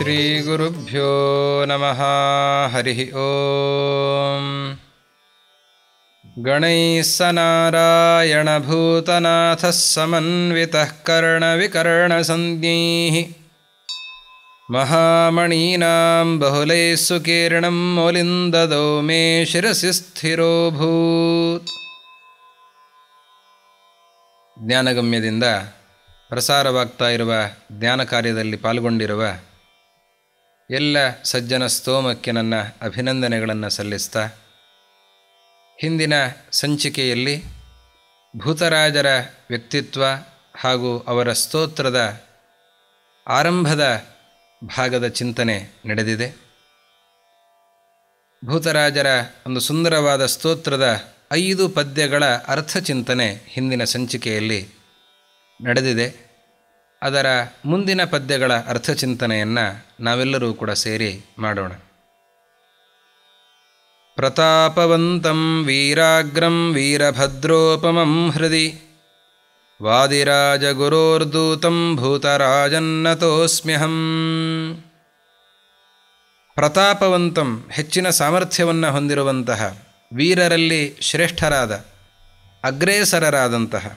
श्रीगुरुभ्यो नमः हरिः ॐ गणैः स नारायणभूतनाथः समन्वितः कर्णविकर्णसंज्ञैः महामणीनां बहुलैः सुकीर्णं मौलिन्ददौ मे शिरसि ಸ್ಥಿರೋಭೂತ್ ಜ್ಞಾನಗಮ್ಯದಿಂದ ಪ್ರಸಾರವಾಗ್ತಾ ಇರುವ ಜ್ಞಾನ ಕಾರ್ಯದಲ್ಲಿ ಪಾಲ್ಗೊಂಡಿರುವ ಎಲ್ಲ ಸಜ್ಜನ ಸ್ತೋಮಕ್ಕೆ ನನ್ನ ಅಭಿನಂದನೆಗಳನ್ನು ಸಲ್ಲಿಸ್ತಾ ಹಿಂದಿನ ಸಂಚಿಕೆಯಲ್ಲಿ ಭೂತರಾಜರ ವ್ಯಕ್ತಿತ್ವ ಹಾಗೂ ಅವರ ಸ್ತೋತ್ರದ ಆರಂಭದ ಭಾಗದ ಚಿಂತನೆ ನಡೆದಿದೆ ಭೂತರಾಜರ ಒಂದು ಸುಂದರವಾದ ಸ್ತೋತ್ರದ ಐದು ಪದ್ಯಗಳ ಅರ್ಥಚಿಂತನೆ ಹಿಂದಿನ ಸಂಚಿಕೆಯಲ್ಲಿ ನಡೆದಿದೆ ಅದರ ಮುಂದಿನ ಪದ್ಯಗಳ ಅರ್ಥಚಿಂತನೆಯನ್ನು ನಾವೆಲ್ಲರೂ ಕೂಡ ಸೇರಿ ಮಾಡೋಣ ಪ್ರತಾಪವಂತಂ ವೀರಾಗ್ರಂ ವೀರಭದ್ರೋಪಮಂ ಹೃದಿ ವಾದಿರಾಜಗುರೋರ್ದೂತಂ ಭೂತರಾಜನ್ನತೋಸ್ಮ್ಯಹಂ ಪ್ರತಾಪವಂತಂ ಹೆಚ್ಚಿನ ಸಾಮರ್ಥ್ಯವನ್ನು ಹೊಂದಿರುವಂತಹ ವೀರರಲ್ಲಿ ಶ್ರೇಷ್ಠರಾದ ಅಗ್ರೇಸರರಾದಂತಹ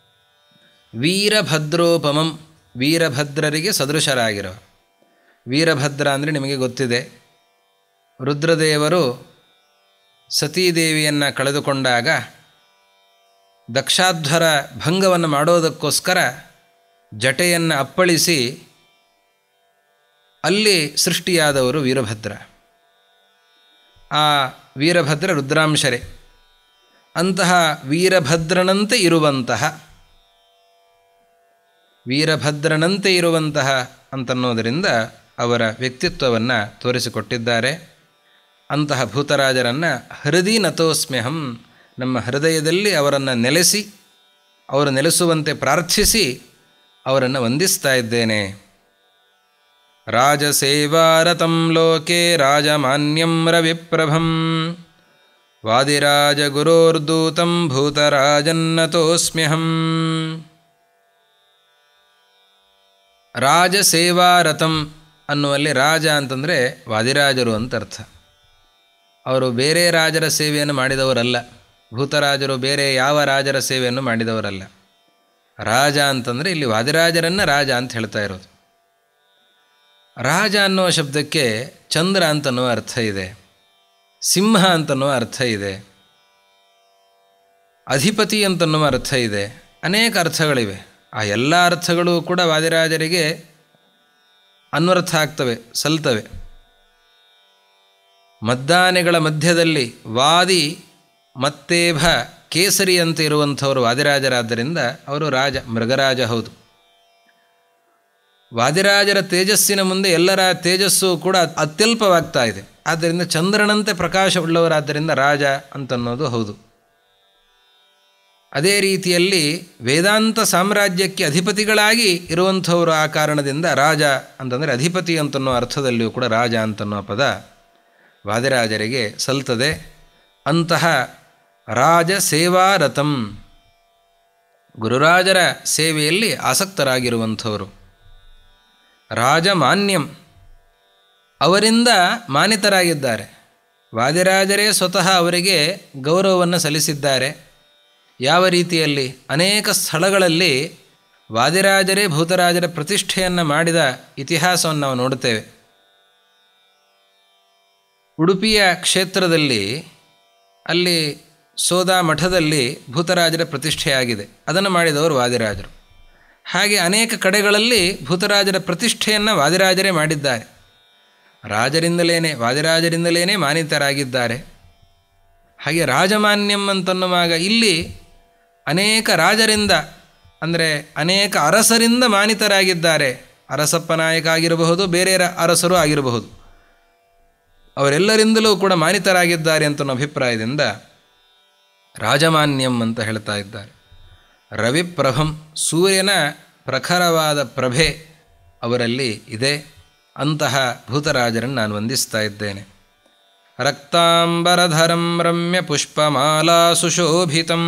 ವೀರಭದ್ರೋಪಮಂ ವೀರಭದ್ರರಿಗೆ ಸದೃಶರಾಗಿರೋ ವೀರಭದ್ರ ಅಂದರೆ ನಿಮಗೆ ಗೊತ್ತಿದೆ ರುದ್ರದೇವರು ಸತೀದೇವಿಯನ್ನು ಕಳೆದುಕೊಂಡಾಗ ದಕ್ಷಾಧ್ವರ ಭಂಗವನ್ನು ಮಾಡೋದಕ್ಕೋಸ್ಕರ ಜಟೆಯನ್ನು ಅಪ್ಪಳಿಸಿ ಅಲ್ಲಿ ಸೃಷ್ಟಿಯಾದವರು ವೀರಭದ್ರ ಆ ವೀರಭದ್ರ ರುದ್ರಾಂಶರೇ ಅಂತಹ ವೀರಭದ್ರನಂತೆ ಇರುವಂತಹ ವೀರಭದ್ರನಂತೆ ಇರುವಂತಹ ಅಂತನ್ನೋದರಿಂದ ಅವರ ವ್ಯಕ್ತಿತ್ವವನ್ನು ತೋರಿಸಿಕೊಟ್ಟಿದ್ದಾರೆ ಅಂತಹ ಭೂತರಾಜರನ್ನು ಹೃದಯ ನತೋಸ್ಮ್ಯಹಂ ನಮ್ಮ ಹೃದಯದಲ್ಲಿ ಅವರನ್ನು ನೆಲೆಸಿ ಅವರು ನೆಲೆಸುವಂತೆ ಪ್ರಾರ್ಥಿಸಿ ಅವರನ್ನು ವಂದಿಸ್ತಾ ಇದ್ದೇನೆ ರಾಜಸೇವಾರತಂ ಲೋಕೆ ರಾಜಮಾನ್ಯಂ ರವಿಪ್ರಭಂ ವಾದಿರಾಜಗುರೋರ್ದೂತಂ ಭೂತರಾಜನ್ನತೋಸ್ಮ್ಯಹಂ ರಾಜಸೇವಾರಥಂ ಅನ್ನುವಲ್ಲಿ ರಾಜ ಅಂತಂದರೆ ವಾದಿರಾಜರು ಅಂತ ಅರ್ಥ ಅವರು ಬೇರೆ ರಾಜರ ಸೇವೆಯನ್ನು ಮಾಡಿದವರಲ್ಲ ಭೂತರಾಜರು ಬೇರೆ ಯಾವ ರಾಜರ ಸೇವೆಯನ್ನು ಮಾಡಿದವರಲ್ಲ ರಾಜ ಅಂತಂದರೆ ಇಲ್ಲಿ ವಾದಿರಾಜರನ್ನು ರಾಜ ಅಂತ ಹೇಳ್ತಾ ಇರೋದು ರಾಜ ಅನ್ನುವ ಶಬ್ದಕ್ಕೆ ಚಂದ್ರ ಅಂತನ್ನುವ ಅರ್ಥ ಇದೆ ಸಿಂಹ ಅಂತನ್ನುವ ಅರ್ಥ ಇದೆ ಅಧಿಪತಿ ಅಂತನ್ನುವ ಅರ್ಥ ಇದೆ ಅನೇಕ ಅರ್ಥಗಳಿವೆ ಆ ಎಲ್ಲ ಅರ್ಥಗಳು ಕೂಡ ವಾದಿರಾಜರಿಗೆ ಅನ್ವರ್ಥ ಆಗ್ತವೆ ಸಲ್ತವೆ ಮದ್ದಾನೆಗಳ ಮಧ್ಯದಲ್ಲಿ ವಾದಿ ಮತ್ತೇಭ ಕೇಸರಿ ಅಂತ ಇರುವಂಥವರು ವಾದಿರಾಜರಾದ್ದರಿಂದ ಅವರು ರಾಜ ಮೃಗರಾಜ ಹೌದು ವಾದಿರಾಜರ ತೇಜಸ್ಸಿನ ಮುಂದೆ ಎಲ್ಲರ ತೇಜಸ್ಸು ಕೂಡ ಅತ್ಯಲ್ಪವಾಗ್ತಾ ಇದೆ ಆದ್ದರಿಂದ ಚಂದ್ರನಂತೆ ಪ್ರಕಾಶವುಳ್ಳವರಾದ್ದರಿಂದ ರಾಜ ಅಂತನ್ನೋದು ಹೌದು ಅದೇ ರೀತಿಯಲ್ಲಿ ವೇದಾಂತ ಸಾಮ್ರಾಜ್ಯಕ್ಕೆ ಅಧಿಪತಿಗಳಾಗಿ ಇರುವಂಥವರು ಆ ಕಾರಣದಿಂದ ರಾಜ ಅಂತಂದರೆ ಅಧಿಪತಿ ಅಂತನ್ನೋ ಅರ್ಥದಲ್ಲಿಯೂ ಕೂಡ ರಾಜ ಅಂತನ್ನೋ ಪದ ವಾದಿರಾಜರಿಗೆ ಸಲ್ತದೆ ಅಂತಹ ರಾಜ ಸೇವಾರಥಂ ಗುರುರಾಜರ ಸೇವೆಯಲ್ಲಿ ಆಸಕ್ತರಾಗಿರುವಂಥವರು ರಾಜಮಾನ್ಯಂ ಅವರಿಂದ ಮಾನಿತರಾಗಿದ್ದಾರೆ ವಾದಿರಾಜರೇ ಸ್ವತಃ ಅವರಿಗೆ ಗೌರವವನ್ನು ಸಲ್ಲಿಸಿದ್ದಾರೆ ಯಾವ ರೀತಿಯಲ್ಲಿ ಅನೇಕ ಸ್ಥಳಗಳಲ್ಲಿ ವಾದಿರಾಜರೇ ಭೂತರಾಜರ ಪ್ರತಿಷ್ಠೆಯನ್ನು ಮಾಡಿದ ಇತಿಹಾಸವನ್ನು ನಾವು ನೋಡುತ್ತೇವೆ ಉಡುಪಿಯ ಕ್ಷೇತ್ರದಲ್ಲಿ ಅಲ್ಲಿ ಸೋದಾ ಮಠದಲ್ಲಿ ಭೂತರಾಜರ ಪ್ರತಿಷ್ಠೆಯಾಗಿದೆ ಅದನ್ನು ಮಾಡಿದವರು ವಾದಿರಾಜರು ಹಾಗೆ ಅನೇಕ ಕಡೆಗಳಲ್ಲಿ ಭೂತರಾಜರ ಪ್ರತಿಷ್ಠೆಯನ್ನು ವಾದಿರಾಜರೇ ಮಾಡಿದ್ದಾರೆ ರಾಜರಿಂದಲೇ ವಾದಿರಾಜರಿಂದಲೇ ಮಾನಿತರಾಗಿದ್ದಾರೆ ಹಾಗೆ ರಾಜಮಾನ್ಯಂ ಅಂತನ್ನುವಾಗ ಇಲ್ಲಿ ಅನೇಕ ರಾಜರಿಂದ ಅಂದರೆ ಅನೇಕ ಅರಸರಿಂದ ಮಾನಿತರಾಗಿದ್ದಾರೆ ಅರಸಪ್ಪ ನಾಯಕ ಆಗಿರಬಹುದು ಬೇರೆ ಅರಸರು ಆಗಿರಬಹುದು ಅವರೆಲ್ಲರಿಂದಲೂ ಕೂಡ ಮಾನಿತರಾಗಿದ್ದಾರೆ ಅಂತ ಅಭಿಪ್ರಾಯದಿಂದ ರಾಜಮಾನ್ಯಂ ಅಂತ ಹೇಳ್ತಾ ಇದ್ದಾರೆ ರವಿಪ್ರಭಂ ಸೂರ್ಯನ ಪ್ರಖರವಾದ ಪ್ರಭೆ ಅವರಲ್ಲಿ ಇದೆ ಅಂತಹ ಭೂತರಾಜರನ್ನು ನಾನು ವಂದಿಸ್ತಾ ಇದ್ದೇನೆ ರಕ್ತಾಂಬರಧರಂ ರಮ್ಯ ಪುಷ್ಪಮಾಲಾ ಸುಶೋಭಿತಂ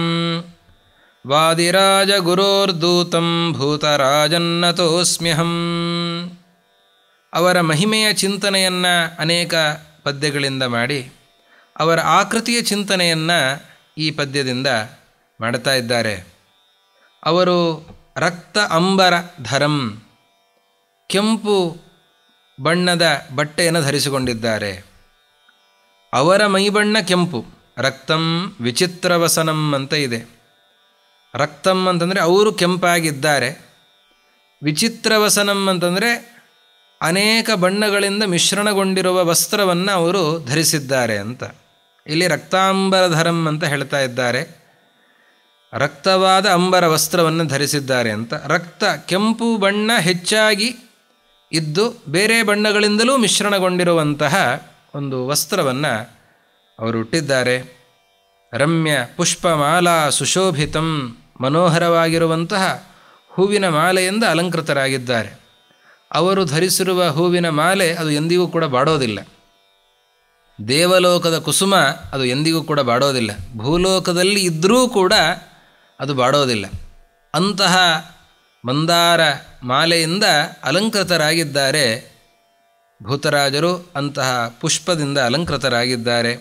ವಾದಿರಾಜಗುರೋರ್ದೂತಂ ಭೂತರಾಜನ್ನತೋಸ್ಮ್ಯಹಂ ಅವರ ಮಹಿಮೆಯ ಚಿಂತನೆಯನ್ನು ಅನೇಕ ಪದ್ಯಗಳಿಂದ ಮಾಡಿ ಅವರ ಆಕೃತಿಯ ಚಿಂತನೆಯನ್ನು ಈ ಪದ್ಯದಿಂದ ಮಾಡ್ತಾ ಇದ್ದಾರೆ ಅವರು ರಕ್ತ ಅಂಬರ ಧರಂ ಕೆಂಪು ಬಣ್ಣದ ಬಟ್ಟೆಯನ್ನು ಧರಿಸಿಕೊಂಡಿದ್ದಾರೆ ಅವರ ಮೈಬಣ್ಣ ಕೆಂಪು ರಕ್ತಂ ವಿಚಿತ್ರವಸನಂ ಅಂತ ಇದೆ ರಕ್ತಂ ಅಂತಂದರೆ ಅವರು ಕೆಂಪಾಗಿದ್ದಾರೆ ವಿಚಿತ್ರವಸನಂ ಅಂತಂದರೆ ಅನೇಕ ಬಣ್ಣಗಳಿಂದ ಮಿಶ್ರಣಗೊಂಡಿರುವ ವಸ್ತ್ರವನ್ನು ಅವರು ಧರಿಸಿದ್ದಾರೆ ಅಂತ ಇಲ್ಲಿ ರಕ್ತಾಂಬರಧರಂ ಅಂತ ಹೇಳ್ತಾ ಇದ್ದಾರೆ ರಕ್ತವಾದ ಅಂಬರ ವಸ್ತ್ರವನ್ನು ಧರಿಸಿದ್ದಾರೆ ಅಂತ ರಕ್ತ ಕೆಂಪು ಬಣ್ಣ ಹೆಚ್ಚಾಗಿ ಇದ್ದು ಬೇರೆ ಬಣ್ಣಗಳಿಂದಲೂ ಮಿಶ್ರಣಗೊಂಡಿರುವಂತಹ ಒಂದು ವಸ್ತ್ರವನ್ನು ಅವರು ಹುಟ್ಟಿದ್ದಾರೆ ರಮ್ಯ ಪುಷ್ಪಮಾಲಾ ಸುಶೋಭಿತಂ ಮನೋಹರವಾಗಿರುವಂತಹ ಹೂವಿನ ಮಾಲೆಯಿಂದ ಅಲಂಕೃತರಾಗಿದ್ದಾರೆ ಅವರು ಧರಿಸಿರುವ ಹೂವಿನ ಮಾಲೆ ಅದು ಎಂದಿಗೂ ಕೂಡ ಬಾಡೋದಿಲ್ಲ ದೇವಲೋಕದ ಕುಸುಮ ಅದು ಎಂದಿಗೂ ಕೂಡ ಬಾಡೋದಿಲ್ಲ ಭೂಲೋಕದಲ್ಲಿ ಇದ್ದರೂ ಕೂಡ ಅದು ಬಾಡೋದಿಲ್ಲ ಅಂತಹ ಮಂದಾರ ಮಾಲೆಯಿಂದ ಅಲಂಕೃತರಾಗಿದ್ದಾರೆ ಭೂತರಾಜರು ಅಂತಹ ಪುಷ್ಪದಿಂದ ಅಲಂಕೃತರಾಗಿದ್ದಾರೆ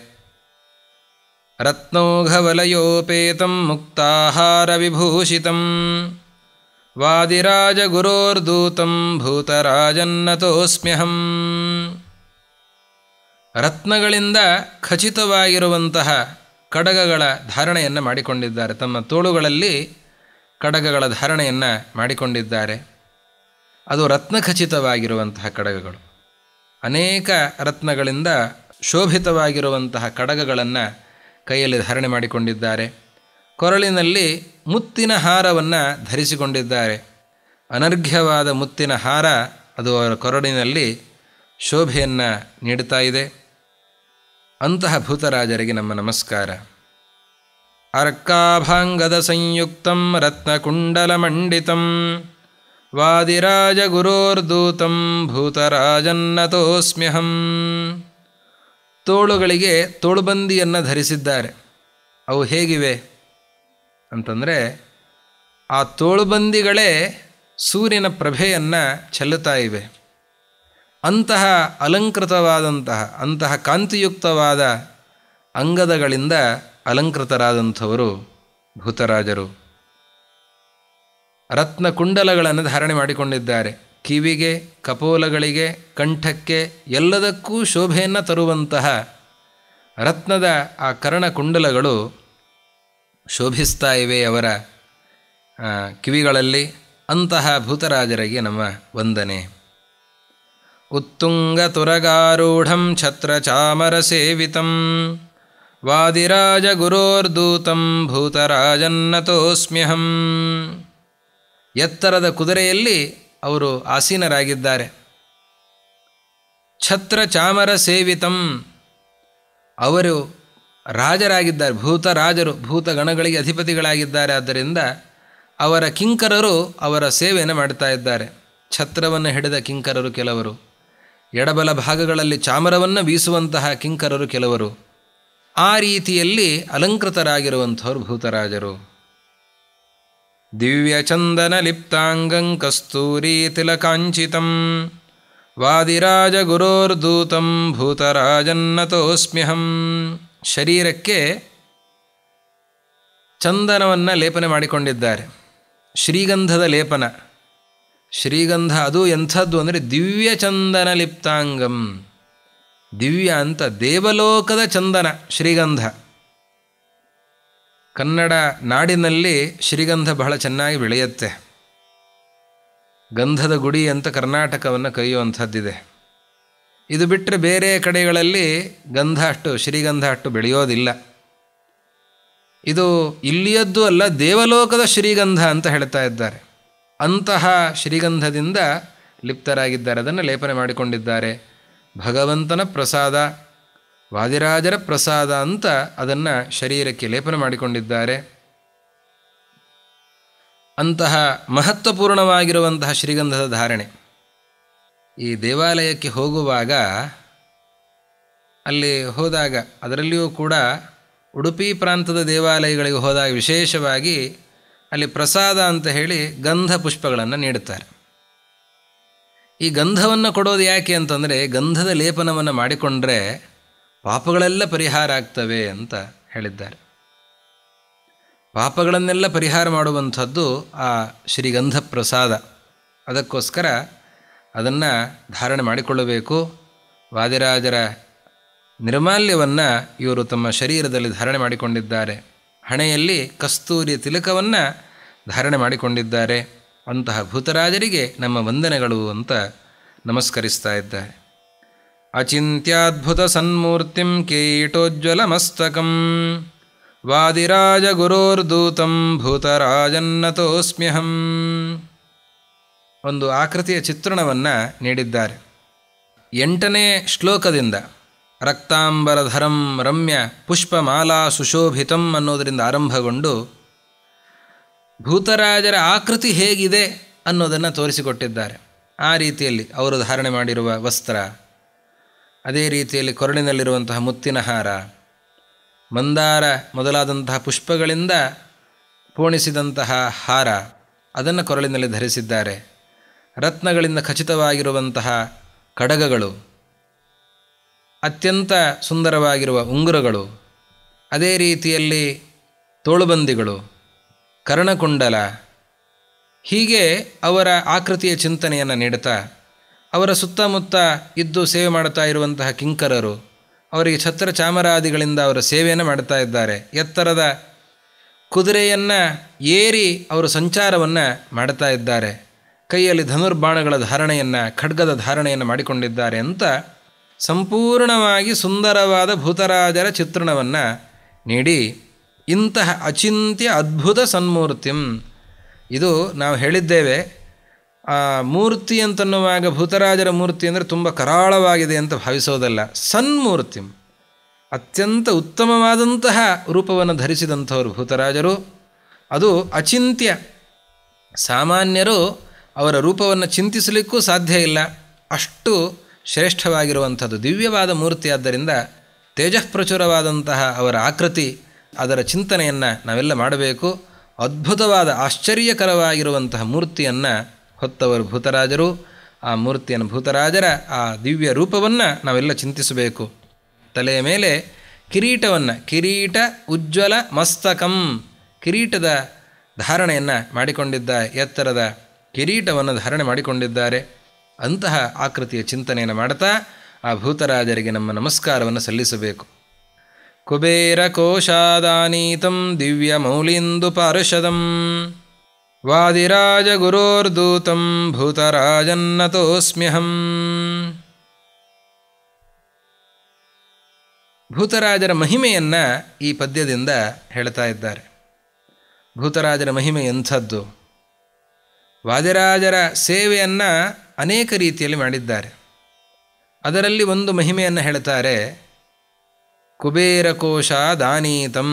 ರತ್ನೌಘವಲಯೋಪೇತಂ ಮುಕ್ತಾಹಾರ ವಿಭೂಷಿತಂ ವಾದಿರಾಜಗುರೋರ್ದೂತಂ ಭೂತರಾಜನ್ನತೋಸ್ಮ್ಯಹಂ ರತ್ನಗಳಿಂದ ಖಚಿತವಾಗಿರುವಂತಹ ಕಡಗಗಳ ಧಾರಣೆಯನ್ನು ಮಾಡಿಕೊಂಡಿದ್ದಾರೆ ತಮ್ಮ ತೋಳುಗಳಲ್ಲಿ ಕಡಗಗಳ ಧಾರಣೆಯನ್ನು ಮಾಡಿಕೊಂಡಿದ್ದಾರೆ ಅದು ರತ್ನಖಚಿತವಾಗಿರುವಂತಹ ಕಡಗಗಳು ಅನೇಕ ರತ್ನಗಳಿಂದ ಶೋಭಿತವಾಗಿರುವಂತಹ ಕಡಗಗಳನ್ನು ಕೈಯಲ್ಲಿ ಧಾರಣೆ ಮಾಡಿಕೊಂಡಿದ್ದಾರೆ ಕೊರಳಿನಲ್ಲಿ ಮುತ್ತಿನ ಹಾರವನ್ನು ಧರಿಸಿಕೊಂಡಿದ್ದಾರೆ ಅನರ್ಘ್ಯವಾದ ಮುತ್ತಿನ ಹಾರ ಅದು ಅವರ ಕೊರಳಿನಲ್ಲಿ ಶೋಭೆಯನ್ನು ನೀಡುತ್ತಾ ಇದೆ ಅಂತಹ ಭೂತರಾಜರಿಗೆ ನಮ್ಮ ನಮಸ್ಕಾರ ಅರ್ಕಾಭಾಂಗದ ಸಂಯುಕ್ತಂ ರತ್ನಕುಂಡಲಮಂಡಿತಂ ವಾದಿರಾಜಗುರೋರ್ದೂತಂ ಭೂತರಾಜನ್ನತೋಸ್ಮ್ಯಹಂ ತೋಳುಗಳಿಗೆ ತೋಳುಬಂದಿಯನ್ನು ಧರಿಸಿದ್ದಾರೆ ಅವು ಹೇಗಿವೆ ಅಂತಂದರೆ ಆ ತೋಳುಬಂದಿಗಳೇ ಸೂರ್ಯನ ಪ್ರಭೆಯನ್ನು ಚೆಲ್ಲುತ್ತಾ ಇವೆ ಅಂತಹ ಅಲಂಕೃತವಾದಂತಹ ಅಂತಹ ಕಾಂತಿಯುಕ್ತವಾದ ಅಂಗದಗಳಿಂದ ಅಲಂಕೃತರಾದಂಥವರು ಭೂತರಾಜರು ರತ್ನ ಕುಂಡಲಗಳನ್ನು ಧಾರಣೆ ಮಾಡಿಕೊಂಡಿದ್ದಾರೆ ಕಿವಿಗೆ ಕಪೋಲಗಳಿಗೆ ಕಂಠಕ್ಕೆ ಎಲ್ಲದಕ್ಕೂ ಶೋಭೆಯನ್ನು ತರುವಂತಹ ರತ್ನದ ಆ ಕರ್ಣಕುಂಡಲಗಳು ಶೋಭಿಸ್ತಾ ಇವೆ ಅವರ ಕಿವಿಗಳಲ್ಲಿ ಅಂತಹ ಭೂತರಾಜರಿಗೆ ನಮ್ಮ ವಂದನೆ ಉತ್ತುಂಗತುರಗಾರೂಢಂ ಛತ್ರಚಾಮರಸೇವಿತಂ ವಾದಿರಾಜಗುರೋರ್ದೂತಂ ಭೂತರಾಜನ್ನತೋಸ್ಮ್ಯಹಂ ಎತ್ತರದ ಕುದುರೆಯಲ್ಲಿ ಅವರು ಆಸೀನರಾಗಿದ್ದಾರೆ ಛತ್ರ ಚಾಮರ ಸೇವಿತಂ ಅವರು ರಾಜರಾಗಿದ್ದಾರೆ ಭೂತರಾಜರು ಭೂತಗಣಗಳಿಗೆ ಅಧಿಪತಿಗಳಾಗಿದ್ದಾರೆ ಆದ್ದರಿಂದ ಅವರ ಕಿಂಕರರು ಅವರ ಸೇವೆಯನ್ನು ಮಾಡ್ತಾ ಇದ್ದಾರೆ ಛತ್ರವನ್ನು ಹಿಡಿದ ಕಿಂಕರರು ಕೆಲವರು ಎಡಬಲ ಭಾಗಗಳಲ್ಲಿ ಚಾಮರವನ್ನು ಬೀಸುವಂತಹ ಕಿಂಕರರು ಕೆಲವರು ಆ ರೀತಿಯಲ್ಲಿ ಅಲಂಕೃತರಾಗಿರುವಂಥವ್ರು ಭೂತರಾಜರು ದಿವ್ಯಚಂದನ ಲಿಪ್ತಾಂಗಂ ಕಸ್ತೂರಿ ತಿಲಕಾಂಚಿತಂ ವಾದಿರಾಜಗುರೋರ್ದೂತಂ ಭೂತರಾಜನ್ನತೋಸ್ಮ್ಯಹಂ ಶರೀರಕ್ಕೆ ಚಂದನವನ್ನು ಲೇಪನೆ ಮಾಡಿಕೊಂಡಿದ್ದಾರೆ ಶ್ರೀಗಂಧದ ಲೇಪನ ಶ್ರೀಗಂಧ ಅದು ಎಂಥದ್ದು ಅಂದರೆ ದಿವ್ಯ ಚಂದನ ಲಿಪ್ತಾಂಗಂ ದಿವ್ಯ ಅಂತ ದೇವಲೋಕದ ಚಂದನ ಶ್ರೀಗಂಧ ಕನ್ನಡ ನಾಡಿನಲ್ಲಿ ಶ್ರೀಗಂಧ ಬಹಳ ಚೆನ್ನಾಗಿ ಬೆಳೆಯುತ್ತೆ ಗಂಧದ ಗುಡಿ ಅಂತ ಕರ್ನಾಟಕವನ್ನು ಕರೆಯುವಂಥದ್ದಿದೆ ಇದು ಬಿಟ್ಟರೆ ಬೇರೆ ಕಡೆಗಳಲ್ಲಿ ಗಂಧ ಅಷ್ಟು ಶ್ರೀಗಂಧ ಅಷ್ಟು ಬೆಳೆಯೋದಿಲ್ಲ ಇದು ಇಲ್ಲಿಯದ್ದು ಅಲ್ಲ ದೇವಲೋಕದ ಶ್ರೀಗಂಧ ಅಂತ ಹೇಳ್ತಾ ಇದ್ದಾರೆ ಅಂತಹ ಶ್ರೀಗಂಧದಿಂದ ಲಿಪ್ತರಾಗಿದ್ದಾರೆ ಅದನ್ನು ಲೇಪನೆ ಮಾಡಿಕೊಂಡಿದ್ದಾರೆ ಭಗವಂತನ ಪ್ರಸಾದ ವಾದಿರಾಜರ ಪ್ರಸಾದ ಅಂತ ಅದನ್ನು ಶರೀರಕ್ಕೆ ಲೇಪನ ಮಾಡಿಕೊಂಡಿದ್ದಾರೆ ಅಂತಹ ಮಹತ್ವಪೂರ್ಣವಾಗಿರುವಂತಹ ಶ್ರೀಗಂಧದ ಧಾರಣೆ ಈ ದೇವಾಲಯಕ್ಕೆ ಹೋಗುವಾಗ ಅಲ್ಲಿ ಹೋದಾಗ ಅದರಲ್ಲಿಯೂ ಕೂಡ ಉಡುಪಿ ಪ್ರಾಂತದ ದೇವಾಲಯಗಳಿಗೆ ಹೋದಾಗ ವಿಶೇಷವಾಗಿ ಅಲ್ಲಿ ಪ್ರಸಾದ ಅಂತ ಹೇಳಿ ಗಂಧ ಪುಷ್ಪಗಳನ್ನು ನೀಡುತ್ತಾರೆ ಈ ಗಂಧವನ್ನು ಕೊಡೋದು ಯಾಕೆ ಅಂತಂದರೆ ಗಂಧದ ಲೇಪನವನ್ನು ಮಾಡಿಕೊಂಡ್ರೆ ಪಾಪಗಳೆಲ್ಲ ಪರಿಹಾರ ಆಗ್ತವೆ ಅಂತ ಹೇಳಿದ್ದಾರೆ ಪಾಪಗಳನ್ನೆಲ್ಲ ಪರಿಹಾರ ಮಾಡುವಂಥದ್ದು ಆ ಶ್ರೀಗಂಧ ಪ್ರಸಾದ ಅದಕ್ಕೋಸ್ಕರ ಅದನ್ನು ಧಾರಣೆ ಮಾಡಿಕೊಳ್ಳಬೇಕು ವಾದಿರಾಜರ ನಿರ್ಮಾಲ್ಯವನ್ನು ಇವರು ತಮ್ಮ ಶರೀರದಲ್ಲಿ ಧಾರಣೆ ಮಾಡಿಕೊಂಡಿದ್ದಾರೆ ಹಣೆಯಲ್ಲಿ ಕಸ್ತೂರಿ ತಿಲಕವನ್ನು ಧಾರಣೆ ಮಾಡಿಕೊಂಡಿದ್ದಾರೆ ಅಂತಹ ಭೂತರಾಜರಿಗೆ ನಮ್ಮ ವಂದನೆಗಳು ಅಂತ ನಮಸ್ಕರಿಸ್ತಾ ಇದ್ದಾರೆ ಅಚಿಂತ್ಯದ್ಭುತ ಸನ್ಮೂರ್ತಿಂ ಕೀಟೋಜ್ವಲ ಮಸ್ತಕಂ ವಾದಿರಾಜ ಗುರೋರ್ದೂತಂ ಭೂತರಾಜನ್ನತೋಸ್ಮ್ಯಹಂ ಒಂದು ಆಕೃತಿಯ ಚಿತ್ರಣವನ್ನು ನೀಡಿದ್ದಾರೆ ಎಂಟನೇ ಶ್ಲೋಕದಿಂದ ರಕ್ತಾಂಬರಧರಂ ರಮ್ಯ ಪುಷ್ಪಮಾಲಾ ಸುಶೋಭಿತಂ ಅನ್ನೋದರಿಂದ ಆರಂಭಗೊಂಡು ಭೂತರಾಜರ ಆಕೃತಿ ಹೇಗಿದೆ ಅನ್ನೋದನ್ನು ತೋರಿಸಿಕೊಟ್ಟಿದ್ದಾರೆ ಆ ರೀತಿಯಲ್ಲಿ ಅವರು ಧಾರಣೆ ಮಾಡಿರುವ ವಸ್ತ್ರ ಅದೇ ರೀತಿಯಲ್ಲಿ ಕೊರಳಿನಲ್ಲಿರುವಂತಹ ಮುತ್ತಿನ ಹಾರ ಮಂದಾರ ಮೊದಲಾದಂತಹ ಪುಷ್ಪಗಳಿಂದ ಪೋಣಿಸಿದಂತಹ ಹಾರ ಅದನ್ನು ಕೊರಳಿನಲ್ಲಿ ಧರಿಸಿದ್ದಾರೆ ರತ್ನಗಳಿಂದ ಖಚಿತವಾಗಿರುವಂತಹ ಕಡಗಗಳು ಅತ್ಯಂತ ಸುಂದರವಾಗಿರುವ ಉಂಗುರಗಳು ಅದೇ ರೀತಿಯಲ್ಲಿ ತೋಳುಬಂದಿಗಳು ಕರ್ಣಕುಂಡಲ ಹೀಗೆ ಅವರ ಆಕೃತಿಯ ಚಿಂತನೆಯನ್ನು ನೀಡುತ್ತಾ ಅವರ ಸುತ್ತಮುತ್ತ ಇದ್ದು ಸೇವೆ ಮಾಡುತ್ತಾ ಇರುವಂತಹ ಕಿಂಕರರು ಅವರಿಗೆ ಛತ್ರ ಚಾಮರಾದಿಗಳಿಂದ ಅವರ ಸೇವೆಯನ್ನು ಮಾಡುತ್ತಾ ಇದ್ದಾರೆ ಎತ್ತರದ ಕುದುರೆಯನ್ನು ಏರಿ ಅವರು ಸಂಚಾರವನ್ನು ಮಾಡುತ್ತಾ ಇದ್ದಾರೆ ಕೈಯಲ್ಲಿ ಧನುರ್ಬಾಣಗಳ ಧಾರಣೆಯನ್ನು ಖಡ್ಗದ ಧಾರಣೆಯನ್ನು ಮಾಡಿಕೊಂಡಿದ್ದಾರೆ ಅಂತ ಸಂಪೂರ್ಣವಾಗಿ ಸುಂದರವಾದ ಭೂತರಾಜರ ಚಿತ್ರಣವನ್ನು ನೀಡಿ ಇಂತಹ ಅಚಿಂತ್ಯ ಅದ್ಭುತ ಸನ್ಮೂರ್ತಿಂ ಇದು ನಾವು ಹೇಳಿದ್ದೇವೆ ಆ ಮೂರ್ತಿ ಅಂತನ್ನುವಾಗ ಭೂತರಾಜರ ಮೂರ್ತಿ ಅಂದರೆ ತುಂಬ ಕರಾಳವಾಗಿದೆ ಅಂತ ಭಾವಿಸೋದಲ್ಲ ಸನ್ಮೂರ್ತಿಂ ಅತ್ಯಂತ ಉತ್ತಮವಾದಂತಹ ರೂಪವನ್ನು ಧರಿಸಿದಂಥವರು ಭೂತರಾಜರು ಅದು ಅಚಿಂತ್ಯ ಸಾಮಾನ್ಯರು ಅವರ ರೂಪವನ್ನು ಚಿಂತಿಸಲಿಕ್ಕೂ ಸಾಧ್ಯ ಇಲ್ಲ ಅಷ್ಟು ಶ್ರೇಷ್ಠವಾಗಿರುವಂಥದ್ದು ದಿವ್ಯವಾದ ಮೂರ್ತಿ ಆದ್ದರಿಂದ ತೇಜಃಪ್ರಚುರವಾದಂತಹ ಅವರ ಆಕೃತಿ ಅದರ ಚಿಂತನೆಯನ್ನು ನಾವೆಲ್ಲ ಮಾಡಬೇಕು ಅದ್ಭುತವಾದ ಆಶ್ಚರ್ಯಕರವಾಗಿರುವಂತಹ ಮೂರ್ತಿಯನ್ನು ಹೊತ್ತವರು ಭೂತರಾಜರು ಆ ಮೂರ್ತಿಯನ್ನು ಭೂತರಾಜರ ಆ ದಿವ್ಯ ರೂಪವನ್ನು ನಾವೆಲ್ಲ ಚಿಂತಿಸಬೇಕು ತಲೆಯ ಮೇಲೆ ಕಿರೀಟವನ್ನು ಕಿರೀಟ ಉಜ್ವಲ ಮಸ್ತಕಂ ಕಿರೀಟದ ಧಾರಣೆಯನ್ನು ಮಾಡಿಕೊಂಡಿದ್ದ ಎತ್ತರದ ಕಿರೀಟವನ್ನು ಧಾರಣೆ ಮಾಡಿಕೊಂಡಿದ್ದಾರೆ ಅಂತಹ ಆಕೃತಿಯ ಚಿಂತನೆಯನ್ನು ಮಾಡ್ತಾ ಆ ಭೂತರಾಜರಿಗೆ ನಮ್ಮ ನಮಸ್ಕಾರವನ್ನು ಸಲ್ಲಿಸಬೇಕು ಕುಬೇರ ಕೋಶಾದಾನೀತಂ ದಿವ್ಯ ಮೌಲಿಂದು ಪಾರ್ಷದಂ ವಾದಿರಾಜ ಗುರೋರ್ದೂತಂ ಭೂತರಾಜನ್ನತೋಸ್ಮ್ಯಹಂ ಭೂತರಾಜರ ಮಹಿಮೆಯನ್ನು ಈ ಪದ್ಯದಿಂದ ಹೇಳ್ತಾ ಇದ್ದಾರೆ ಭೂತರಾಜರ ಮಹಿಮೆ ಎಂಥದ್ದು ವಾದಿರಾಜರ ಸೇವೆಯನ್ನು ಅನೇಕ ರೀತಿಯಲ್ಲಿ ಮಾಡಿದ್ದಾರೆ ಅದರಲ್ಲಿ ಒಂದು ಮಹಿಮೆಯನ್ನು ಹೇಳ್ತಾರೆ ಕುಬೇರಕೋಶ ದಾನೀತಂ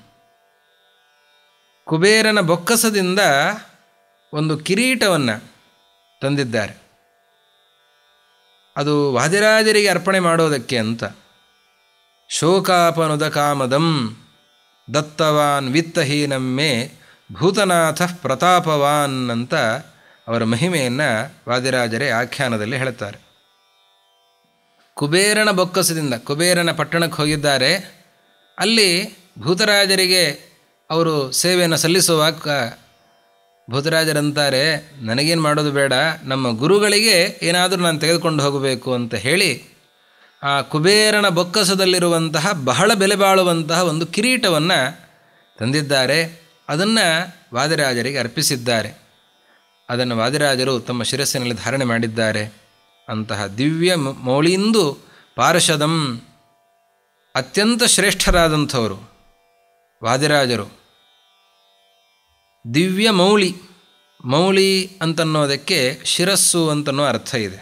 ಕುಬೇರನ ಬೊಕ್ಕಸದಿಂದ ಒಂದು ಕಿರೀಟವನ್ನು ತಂದಿದ್ದಾರೆ ಅದು ವಾದಿರಾಜರಿಗೆ ಅರ್ಪಣೆ ಮಾಡೋದಕ್ಕೆ ಅಂತ ಶೋಕಾಪನುದ ಕಾಮದಂ ದತ್ತವಾನ್ ವಿತ್ತಹೀನಮ್ಮೆ ಭೂತನಾಥ ಪ್ರತಾಪವಾನ್ ಅಂತ ಅವರ ಮಹಿಮೆಯನ್ನು ವಾದಿರಾಜರೇ ಆಖ್ಯಾನದಲ್ಲಿ ಹೇಳ್ತಾರೆ ಕುಬೇರನ ಬೊಕ್ಕಸದಿಂದ ಕುಬೇರನ ಪಟ್ಟಣಕ್ಕೆ ಹೋಗಿದ್ದಾರೆ ಅಲ್ಲಿ ಭೂತರಾಜರಿಗೆ ಅವರು ಸೇವೆಯನ್ನು ಸಲ್ಲಿಸುವಾಗ ಭೂತರಾಜರಂತಾರೆ ನನಗೇನು ಮಾಡೋದು ಬೇಡ ನಮ್ಮ ಗುರುಗಳಿಗೆ ಏನಾದರೂ ನಾನು ತೆಗೆದುಕೊಂಡು ಹೋಗಬೇಕು ಅಂತ ಹೇಳಿ ಆ ಕುಬೇರನ ಬೊಕ್ಕಸದಲ್ಲಿರುವಂತಹ ಬಹಳ ಬೆಲೆ ಬಾಳುವಂತಹ ಒಂದು ಕಿರೀಟವನ್ನು ತಂದಿದ್ದಾರೆ ಅದನ್ನು ವಾದಿರಾಜರಿಗೆ ಅರ್ಪಿಸಿದ್ದಾರೆ ಅದನ್ನು ವಾದಿರಾಜರು ತಮ್ಮ ಶಿರಸ್ಸಿನಲ್ಲಿ ಧಾರಣೆ ಮಾಡಿದ್ದಾರೆ ಅಂತಹ ದಿವ್ಯ ಮೌಳಿಂದು ಪಾರ್ಷದಂ ಅತ್ಯಂತ ಶ್ರೇಷ್ಠರಾದಂಥವರು ವಾದಿರಾಜರು ದಿವ್ಯ ಮೌಳಿ ಮೌಳಿ ಅಂತನ್ನೋದಕ್ಕೆ ಶಿರಸ್ಸು ಅಂತನ್ನೋ ಅರ್ಥ ಇದೆ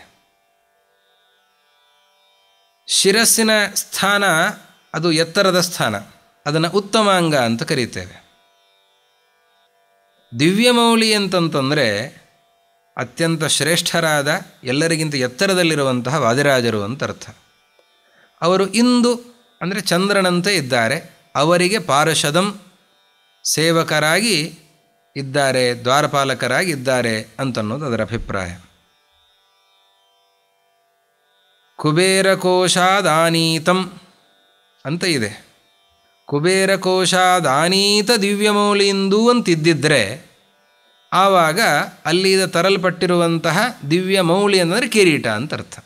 ಶಿರಸ್ಸಿನ ಸ್ಥಾನ ಅದು ಎತ್ತರದ ಸ್ಥಾನ ಅದನ್ನು ಉತ್ತಮಾಂಗ ಅಂತ ಕರೀತೇವೆ ದಿವ್ಯಮೌಳಿ ಅಂತಂತಂದರೆ ಅತ್ಯಂತ ಶ್ರೇಷ್ಠರಾದ ಎಲ್ಲರಿಗಿಂತ ಎತ್ತರದಲ್ಲಿರುವಂತಹ ವಾದಿರಾಜರು ಅಂತ ಅರ್ಥ ಅವರು ಇಂದು ಅಂದರೆ ಚಂದ್ರನಂತೆ ಇದ್ದಾರೆ ಅವರಿಗೆ ಪಾರ್ಷದಂ ಸೇವಕರಾಗಿ ಇದ್ದಾರೆ ದ್ವಾರಪಾಲಕರಾಗಿ ಇದ್ದಾರೆ ಅಂತನ್ನೋದು ಅದರ ಅಭಿಪ್ರಾಯ ಕುಬೇರಕೋಶಾದಾನೀತಂ ಅಂತ ಇದೆ ಕುಬೇರಕೋಶಾದಾನೀತ ದಿವ್ಯಮೌಲಿಂದು ಅಂತಿದ್ದಿದ್ರೆ ಆವಾಗ ಅಲ್ಲಿದ ತರಲ್ಪಟ್ಟಿರುವಂತಹ ದಿವ್ಯ ಮೌಳಿ ಅಂದರೆ ಕಿರೀಟ ಅಂತ ಅರ್ಥ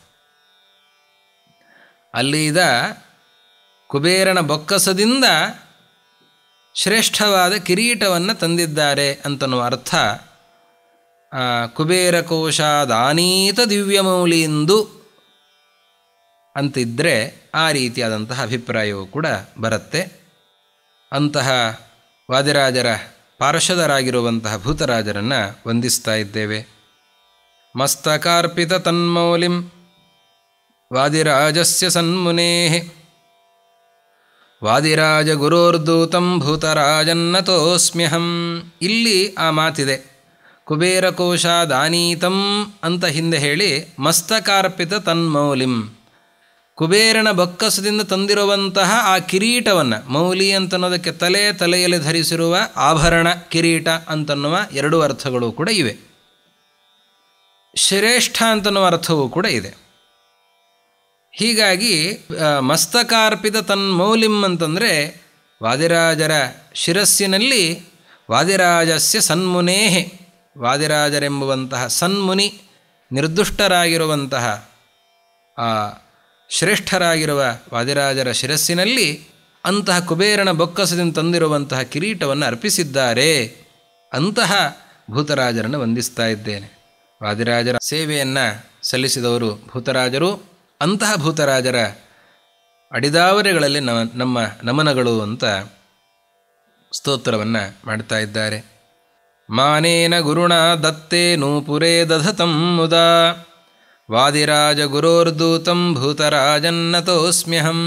ಅಲ್ಲಿದ ಕುಬೇರನ ಬೊಕ್ಕಸದಿಂದ ಶ್ರೇಷ್ಠವಾದ ಕಿರೀಟವನ್ನು ತಂದಿದ್ದಾರೆ ಅಂತನ್ನುವ ಅರ್ಥ ಆ, ಕುಬೇರಕೋಶಾದಾನೀತ ದಿವ್ಯಮೌಲಿಂದು ಅಂತಿದ್ದರೆ ಆ ರೀತಿಯಾದಂತಹ ಅಭಿಪ್ರಾಯವೂ ಕೂಡ ಬರುತ್ತೆ ಅಂತಹ ವಾದಿರಾಜರ ಪಾರ್ಷದರಾಗಿರುವಂತಹ ಭೂತರಾಜರನ್ನು ವಂದಿಸ್ತಾ ಇದ್ದೇವೆ ಮಸ್ತಕಾರ್ಪಿತ ತನ್ಮೌಲಿಂ ವಾದಿರಾಜಸ್ಯ ಸನ್ಮುನೇ ವಾದಿರಾಜ ಗುರೋರ್ದೂತಂ ಭೂತರಾಜನ್ನತೋಸ್ಮ್ಯಹಂ ಇಲ್ಲಿ ಆ ಮಾತಿದೆ ಕುಬೇರಕೋಶಾದಾನೀತಂ ಅಂತ ಹಿಂದೆ ಹೇಳಿ ಮಸ್ತಕಾರ್ಪಿತ ತನ್ಮೌಲಿಂ ಕುಬೇರನ ಬೊಕ್ಕಸದಿಂದ ತಂದಿರುವಂತಹ ಆ ಕಿರೀಟವನ್ನು ಮೌಲಿ ಅಂತನ್ನೋದಕ್ಕೆ ತಲೆ ತಲೆಯಲ್ಲಿ ಧರಿಸಿರುವ ಆಭರಣ ಕಿರೀಟ ಅಂತನ್ನುವ ಎರಡು ಅರ್ಥಗಳು ಕೂಡ ಇವೆ ಶ್ರೇಷ್ಠ ಅಂತನ್ನುವ ಅರ್ಥವೂ ಕೂಡ ಇದೆ ಹೀಗಾಗಿ ಆ, ಮಸ್ತಕಾರ್ಪಿತ ತನ್ಮೌಲಿಂ ಅಂತಂದರೆ ವಾದಿರಾಜರ ಶಿರಸ್ಸಿನಲ್ಲಿ ವಾದಿರಾಜಸ್ಯ ಸನ್ಮುನೇಹೆ ವಾದಿರಾಜರೆಂಬುವಂತಹ ಸನ್ಮುನಿ ನಿರ್ದುಷ್ಟರಾಗಿರುವಂತಹ ಆ ಶ್ರೇಷ್ಠರಾಗಿರುವ ವಾದಿರಾಜರ ಶಿರಸ್ಸಿನಲ್ಲಿ ಅಂತಹ ಕುಬೇರನ ಬೊಕ್ಕಸದಿಂದ ತಂದಿರುವಂತಹ ಕಿರೀಟವನ್ನು ಅರ್ಪಿಸಿದ್ದಾರೆ ಅಂತಹ ಭೂತರಾಜರನ್ನು ವಂದಿಸ್ತಾ ಇದ್ದೇನೆ ವಾದಿರಾಜರ ಸೇವೆಯನ್ನು ಸಲ್ಲಿಸಿದವರು ಭೂತರಾಜರು ಅಂತಹ ಭೂತರಾಜರ ಅಡಿದಾವರೆಗಳಲ್ಲಿ ನಮ್ಮ ನಮ್ಮ ನಮನಗಳು ಅಂತ ಸ್ತೋತ್ರವನ್ನು ಮಾಡ್ತಾ ಇದ್ದಾರೆ ಮಾನೇನ ಗುರುಣ ದತ್ತೇ ನೂಪುರೇ ದಧತಂ ಮುದಾ ವಾದಿರಾಜ ಗುರೋರ್ದೂತಂ ಭೂತರಾಜನ್ನತೋಸ್ಮ್ಯಹಂ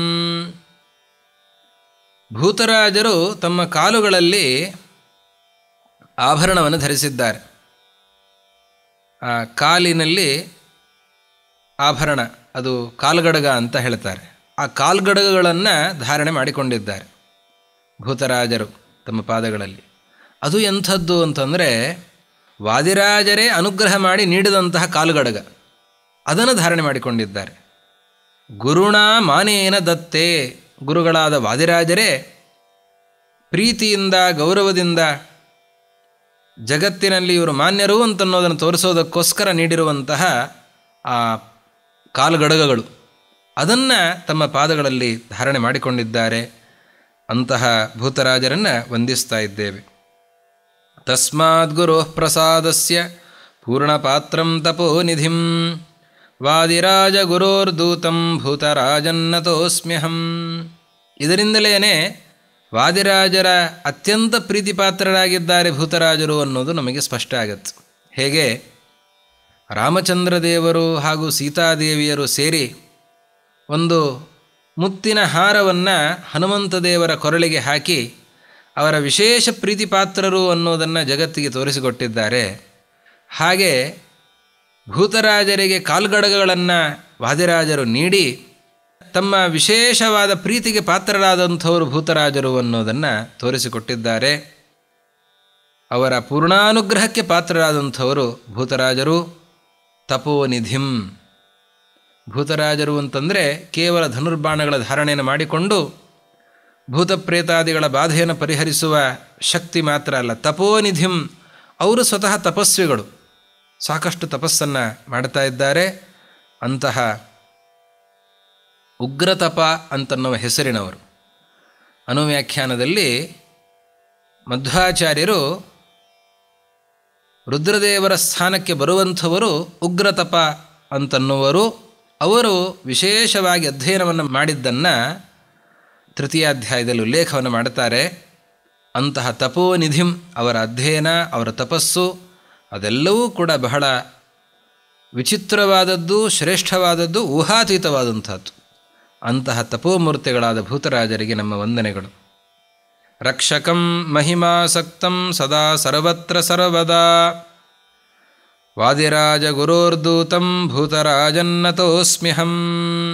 ಭೂತರಾಜರು ತಮ್ಮ ಕಾಲುಗಳಲ್ಲಿ ಆಭರಣವನ್ನು ಧರಿಸಿದ್ದಾರೆ ಆ ಕಾಲಿನಲ್ಲಿ ಆಭರಣ ಅದು ಕಾಲ್ಗಡಗ ಅಂತ ಹೇಳ್ತಾರೆ ಆ ಕಾಲ್ಗಡಗಗಳನ್ನು ಧಾರಣೆ ಮಾಡಿಕೊಂಡಿದ್ದಾರೆ ಭೂತರಾಜರು ತಮ್ಮ ಪಾದಗಳಲ್ಲಿ ಅದು ಎಂಥದ್ದು ಅಂತಂದರೆ ವಾದಿರಾಜರೇ ಅನುಗ್ರಹ ಮಾಡಿ ನೀಡಿದಂತಹ ಕಾಲುಗಡಗ ಅದನ್ನು ಧಾರಣೆ ಮಾಡಿಕೊಂಡಿದ್ದಾರೆ ಗುರುಣ ಮಾನೇನ ದತ್ತೆ ಗುರುಗಳಾದ ವಾದಿರಾಜರೇ ಪ್ರೀತಿಯಿಂದ ಗೌರವದಿಂದ ಜಗತ್ತಿನಲ್ಲಿ ಇವರು ಮಾನ್ಯರು ಅಂತನ್ನೋದನ್ನು ತೋರಿಸೋದಕ್ಕೋಸ್ಕರ ನೀಡಿರುವಂತಹ ಆ ಕಾಲ್ಗಡಗಗಳು ಅದನ್ನು ತಮ್ಮ ಪಾದಗಳಲ್ಲಿ ಧಾರಣೆ ಮಾಡಿಕೊಂಡಿದ್ದಾರೆ ಅಂತಹ ಭೂತರಾಜರನ್ನು ವಂದಿಸ್ತಾ ಇದ್ದೇವೆ ತಸ್ಮಾತ್ ಗುರು ಪ್ರಸಾದಸ್ಯ ಪೂರ್ಣಪಾತ್ರಂ ತಪೋನಿಧಿಂ ವಾದಿರಾಜ ಗುರೋರ್ದೂತಂ ಭೂತರಾಜನ್ನತೋಸ್ಮ್ಯಹಂ ಇದರಿಂದಲೇ ವಾದಿರಾಜರ ಅತ್ಯಂತ ಪ್ರೀತಿಪಾತ್ರರಾಗಿದ್ದಾರೆ ಭೂತರಾಜರು ಅನ್ನೋದು ನಮಗೆ ಸ್ಪಷ್ಟ ಆಗತ್ತೆ ಹೇಗೆ ರಾಮಚಂದ್ರ ದೇವರು ಹಾಗೂ ಸೀತಾದೇವಿಯರು ಸೇರಿ ಒಂದು ಮುತ್ತಿನ ಹಾರವನ್ನು ಹನುಮಂತ ದೇವರ ಕೊರಳಿಗೆ ಹಾಕಿ ಅವರ ವಿಶೇಷ ಪ್ರೀತಿಪಾತ್ರರು ಅನ್ನೋದನ್ನು ಜಗತ್ತಿಗೆ ತೋರಿಸಿಕೊಟ್ಟಿದ್ದಾರೆ ಹಾಗೆ ಭೂತರಾಜರಿಗೆ ಕಾಲ್ಗಡಗಗಳನ್ನು ವಾದಿರಾಜರು ನೀಡಿ ತಮ್ಮ ವಿಶೇಷವಾದ ಪ್ರೀತಿಗೆ ಪಾತ್ರರಾದಂಥವರು ಭೂತರಾಜರು ಅನ್ನೋದನ್ನು ತೋರಿಸಿಕೊಟ್ಟಿದ್ದಾರೆ ಅವರ ಪೂರ್ಣಾನುಗ್ರಹಕ್ಕೆ ಪಾತ್ರರಾದಂಥವರು ಭೂತರಾಜರು ತಪೋನಿಧಿಂ ಭೂತರಾಜರು ಅಂತಂದರೆ ಕೇವಲ ಧನುರ್ಬಾಣಗಳ ಧಾರಣೆಯನ್ನು ಮಾಡಿಕೊಂಡು ಭೂತಪ್ರೇತಾದಿಗಳ ಬಾಧೆಯನ್ನು ಪರಿಹರಿಸುವ ಶಕ್ತಿ ಮಾತ್ರ ಅಲ್ಲ ತಪೋನಿಧಿಂ ಅವರು ಸ್ವತಃ ತಪಸ್ವಿಗಳು ಸಾಕಷ್ಟು ತಪಸ್ಸನ್ನು ಮಾಡ್ತಾ ಇದ್ದಾರೆ ಅಂತಹ ಉಗ್ರತಪ ಅಂತನ್ನುವ ಹೆಸರಿನವರು ಅನುವ್ಯಾಖ್ಯಾನದಲ್ಲಿ ಮಧ್ವಾಚಾರ್ಯರು ರುದ್ರದೇವರ ಸ್ಥಾನಕ್ಕೆ ಬರುವಂಥವರು ಉಗ್ರತಪ ಅಂತನ್ನುವರು ಅವರು ವಿಶೇಷವಾಗಿ ಅಧ್ಯಯನವನ್ನು ಮಾಡಿದ್ದನ್ನು ತೃತೀಯಾಧ್ಯಾಯದಲ್ಲಿ ಉಲ್ಲೇಖವನ್ನು ಮಾಡುತ್ತಾರೆ ಅಂತಹ ತಪೋನಿಧಿಂ ಅವರ ಅಧ್ಯಯನ ಅವರ ತಪಸ್ಸು ಅದೆಲ್ಲವೂ ಕೂಡ ಬಹಳ ವಿಚಿತ್ರವಾದದ್ದು ಶ್ರೇಷ್ಠವಾದದ್ದು ಊಹಾತೀತವಾದಂಥದ್ದು ಅಂತಹ ತಪೋಮೂರ್ತಿಗಳಾದ ಭೂತರಾಜರಿಗೆ ನಮ್ಮ ವಂದನೆಗಳು ರಕ್ಷಕಂ ಮಹಿಮಾಸಕ್ತಂ ಸದಾ ಸರ್ವತ್ರ ಸರ್ವದಾ ವಾದಿರಾಜ ಗುರೋರ್ದೂತಂ ಭೂತರಾಜನ್ನತೋಸ್ಮ್ಯಹಂ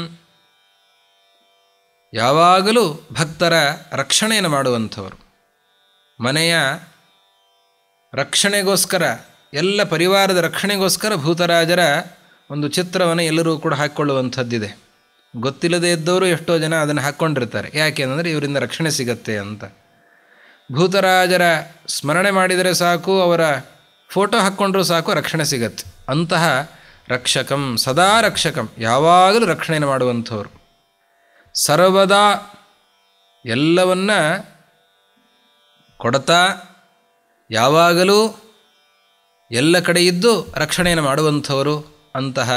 ಯಾವಾಗಲೂ ಭಕ್ತರ ರಕ್ಷಣೆಯನ್ನು ಮಾಡುವಂಥವರು ಮನೆಯ ರಕ್ಷಣೆಗೋಸ್ಕರ ಎಲ್ಲ ಪರಿವಾರದ ರಕ್ಷಣೆಗೋಸ್ಕರ ಭೂತರಾಜರ ಒಂದು ಚಿತ್ರವನ್ನು ಎಲ್ಲರೂ ಕೂಡ ಹಾಕ್ಕೊಳ್ಳುವಂಥದ್ದಿದೆ ಗೊತ್ತಿಲ್ಲದೇ ಇದ್ದವರು ಎಷ್ಟೋ ಜನ ಅದನ್ನು ಹಾಕ್ಕೊಂಡಿರ್ತಾರೆ ಯಾಕೆ ಅಂದರೆ ಇವರಿಂದ ರಕ್ಷಣೆ ಸಿಗತ್ತೆ ಅಂತ ಭೂತರಾಜರ ಸ್ಮರಣೆ ಮಾಡಿದರೆ ಸಾಕು ಅವರ ಫೋಟೋ ಹಾಕ್ಕೊಂಡ್ರೂ ಸಾಕು ರಕ್ಷಣೆ ಸಿಗತ್ತೆ ಅಂತಹ ರಕ್ಷಕಂ ಸದಾ ರಕ್ಷಕಂ ಯಾವಾಗಲೂ ರಕ್ಷಣೆಯನ್ನು ಮಾಡುವಂಥವ್ರು ಸರ್ವದಾ ಎಲ್ಲವನ್ನ ಕೊಡ್ತಾ ಯಾವಾಗಲೂ ಎಲ್ಲ ಕಡೆ ಇದ್ದು ರಕ್ಷಣೆಯನ್ನು ಮಾಡುವಂಥವರು ಅಂತಹ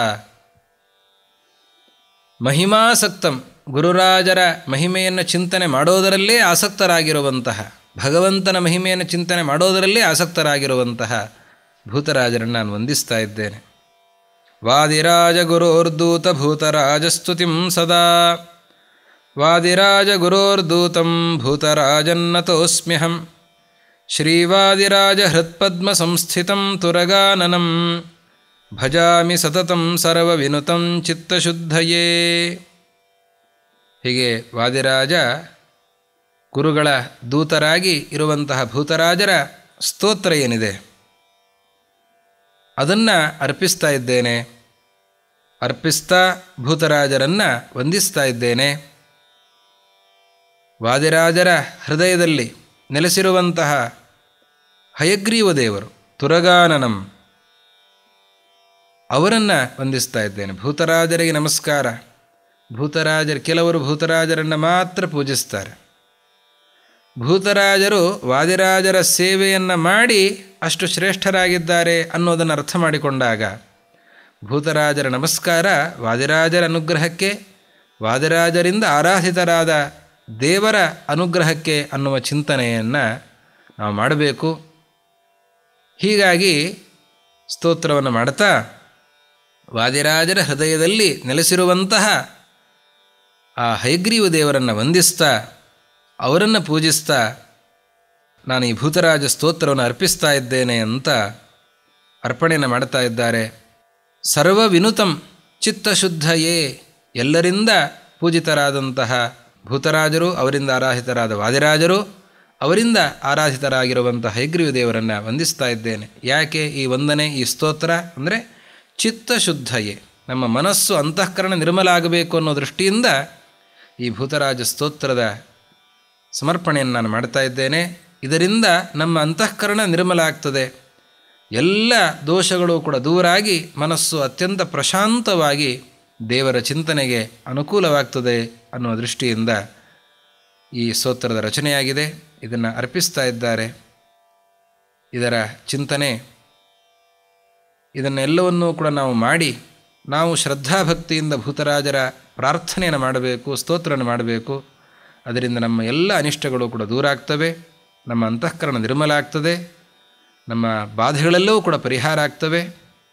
ಮಹಿಮಾಸಕ್ತಂ ಗುರುರಾಜರ ಮಹಿಮೆಯನ್ನು ಚಿಂತನೆ ಮಾಡೋದರಲ್ಲೇ ಆಸಕ್ತರಾಗಿರುವಂತಹ ಭಗವಂತನ ಮಹಿಮೆಯನ್ನು ಚಿಂತನೆ ಮಾಡೋದರಲ್ಲೇ ಆಸಕ್ತರಾಗಿರುವಂತಹ ಭೂತರಾಜರನ್ನು ನಾನು ವಂದಿಸ್ತಾ ಇದ್ದೇನೆ ವಾದಿರಾಜ ಗುರೋರ್ದೂತ ಭೂತರಾಜಸ್ತುತಿಂ ಸದಾ ವಾದಿರಾಜ ಗುರೋರ್ದೂತಂ ಭೂತರಾಜನ್ನತೋಸ್ಮ್ಯಹಂ ಶ್ರೀವಾದಿರಾಜ ಹೃತ್ಪದ್ಮ ಸಂಸ್ಥಿತಂ ತುರಗಾನನಂ ಭಜಾಮಿ ಸತತಂ ಸರ್ವವಿನುತಂ ಚಿತ್ತಶುದ್ಧಯೇ ಹೀಗೆ ವಾದಿರಾಜ ಗುರುಗಳ ದೂತರಾಗಿ ಇರುವಂತಹ ಭೂತರಾಜರ ಸ್ತೋತ್ರ ಏನಿದೆ ಅದನ್ನು ಅರ್ಪಿಸ್ತಾ ಇದ್ದೇನೆ ಅರ್ಪಿಸ್ತಾ ಭೂತರಾಜರನ್ನು ವಂದಿಸ್ತಾ ಇದ್ದೇನೆ ವಾದಿರಾಜರ ಹೃದಯದಲ್ಲಿ ನೆಲೆಸಿರುವಂತಹ ಹಯಗ್ರೀವ ದೇವರು ತುರಗಾನನಂ ಅವರನ್ನು ವಂದಿಸ್ತಾ ಇದ್ದೇನೆ ಭೂತರಾಜರಿಗೆ ನಮಸ್ಕಾರ ಭೂತರಾಜರು ಕೆಲವರು ಭೂತರಾಜರನ್ನು ಮಾತ್ರ ಪೂಜಿಸ್ತಾರೆ ಭೂತರಾಜರು ವಾದಿರಾಜರ ಸೇವೆಯನ್ನು ಮಾಡಿ ಅಷ್ಟು ಶ್ರೇಷ್ಠರಾಗಿದ್ದಾರೆ ಅನ್ನೋದನ್ನು ಅರ್ಥ ಮಾಡಿಕೊಂಡಾಗ ಭೂತರಾಜರ ನಮಸ್ಕಾರ ವಾದಿರಾಜರ ಅನುಗ್ರಹಕ್ಕೆ ವಾದಿರಾಜರಿಂದ ಆರಾಧಿತರಾದ ದೇವರ ಅನುಗ್ರಹಕ್ಕೆ ಅನ್ನುವ ಚಿಂತನೆಯನ್ನು ನಾವು ಮಾಡಬೇಕು ಹೀಗಾಗಿ ಸ್ತೋತ್ರವನ್ನು ಮಾಡ್ತಾ ವಾದಿರಾಜರ ಹೃದಯದಲ್ಲಿ ನೆಲೆಸಿರುವಂತಹ ಆ ಹೈಗ್ರೀವ ದೇವರನ್ನು ವಂದಿಸ್ತಾ ಅವರನ್ನು ಪೂಜಿಸ್ತಾ ನಾನು ಈ ಭೂತರಾಜ ಸ್ತೋತ್ರವನ್ನು ಅರ್ಪಿಸ್ತಾ ಇದ್ದೇನೆ ಅಂತ ಅರ್ಪಣೆಯನ್ನು ಮಾಡ್ತಾ ಇದ್ದಾರೆ ಸರ್ವ ವಿನುತಂ ಚಿತ್ತಶುದ್ಧಯೇ ಎಲ್ಲರಿಂದ ಪೂಜಿತರಾದಂತಹ ಭೂತರಾಜರು ಅವರಿಂದ ಆರಾಧಿತರಾದ ವಾದಿರಾಜರು ಅವರಿಂದ ಆರಾಧಿತರಾಗಿರುವಂತಹ ಹೈಗ್ರೀವ ದೇವರನ್ನು ವಂದಿಸ್ತಾ ಇದ್ದೇನೆ ಯಾಕೆ ಈ ವಂದನೆ ಈ ಸ್ತೋತ್ರ ಅಂದರೆ ಚಿತ್ತಶುದ್ಧಯೇ ನಮ್ಮ ಮನಸ್ಸು ಅಂತಃಕರಣ ನಿರ್ಮಲ ಆಗಬೇಕು ಅನ್ನೋ ದೃಷ್ಟಿಯಿಂದ ಈ ಭೂತರಾಜ ಸ್ತೋತ್ರದ ಸಮರ್ಪಣೆಯನ್ನು ನಾನು ಮಾಡ್ತಾ ಇದ್ದೇನೆ ಇದರಿಂದ ನಮ್ಮ ಅಂತಃಕರಣ ನಿರ್ಮಲ ಆಗ್ತದೆ ಎಲ್ಲ ದೋಷಗಳು ಕೂಡ ದೂರಾಗಿ ಮನಸ್ಸು ಅತ್ಯಂತ ಪ್ರಶಾಂತವಾಗಿ ದೇವರ ಚಿಂತನೆಗೆ ಅನುಕೂಲವಾಗ್ತದೆ ಅನ್ನುವ ದೃಷ್ಟಿಯಿಂದ ಈ ಸ್ತೋತ್ರದ ರಚನೆಯಾಗಿದೆ ಇದನ್ನು ಅರ್ಪಿಸ್ತಾ ಇದ್ದಾರೆ ಇದರ ಚಿಂತನೆ ಇದನ್ನೆಲ್ಲವನ್ನೂ ಕೂಡ ನಾವು ಮಾಡಿ ನಾವು ಶ್ರದ್ಧಾಭಕ್ತಿಯಿಂದ ಭೂತರಾಜರ ಪ್ರಾರ್ಥನೆಯನ್ನು ಮಾಡಬೇಕು ಸ್ತೋತ್ರವನ್ನು ಮಾಡಬೇಕು ಅದರಿಂದ ನಮ್ಮ ಎಲ್ಲ ಅನಿಷ್ಟಗಳು ಕೂಡ ದೂರ ಆಗ್ತವೆ ನಮ್ಮ ಅಂತಃಕರಣ ನಿರ್ಮಲ ಆಗ್ತದೆ ನಮ್ಮ ಬಾಧೆಗಳೆಲ್ಲವೂ ಕೂಡ ಪರಿಹಾರ ಆಗ್ತವೆ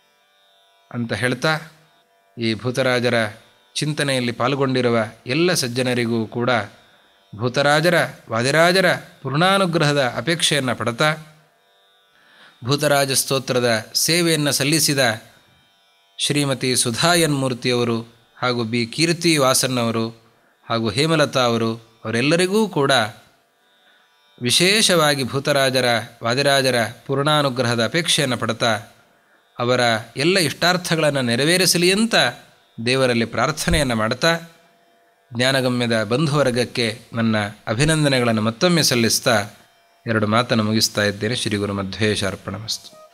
ಅಂತ ಹೇಳ್ತಾ ಈ ಭೂತರಾಜರ ಚಿಂತನೆಯಲ್ಲಿ ಪಾಲ್ಗೊಂಡಿರುವ ಎಲ್ಲ ಸಜ್ಜನರಿಗೂ ಕೂಡ ಭೂತರಾಜರ ವಾದಿರಾಜರ ಪೂರ್ಣಾನುಗ್ರಹದ ಅಪೇಕ್ಷೆಯನ್ನು ಪಡ್ತಾ ಭೂತರಾಜ ಸ್ತೋತ್ರದ ಸೇವೆಯನ್ನು ಸಲ್ಲಿಸಿದ ಶ್ರೀಮತಿ ಸುಧಾಯನ್ಮೂರ್ತಿಯವರು ಹಾಗೂ ಬಿ ಕೀರ್ತಿ ವಾಸನ್ನವರು ಹಾಗೂ ಹೇಮಲತಾ ಅವರು ಅವರೆಲ್ಲರಿಗೂ ಕೂಡ ವಿಶೇಷವಾಗಿ ಭೂತರಾಜರ ವಾದಿರಾಜರ ಪೂರ್ಣಾನುಗ್ರಹದ ಅಪೇಕ್ಷೆಯನ್ನು ಪಡ್ತಾ ಅವರ ಎಲ್ಲ ಇಷ್ಟಾರ್ಥಗಳನ್ನು ನೆರವೇರಿಸಲಿ ಅಂತ ದೇವರಲ್ಲಿ ಪ್ರಾರ್ಥನೆಯನ್ನು ಮಾಡ್ತಾ ಜ್ಞಾನಗಮ್ಯದ ಬಂಧುವರ್ಗಕ್ಕೆ ನನ್ನ ಅಭಿನಂದನೆಗಳನ್ನು ಮತ್ತೊಮ್ಮೆ ಸಲ್ಲಿಸ್ತಾ ಎರಡು ಮಾತನ್ನು ಮುಗಿಸ್ತಾ ಇದ್ದೇನೆ ಶ್ರೀ ಗುರು ಮಧ್ವೇಶ ಅರ್ಪಣಮಸ್ತು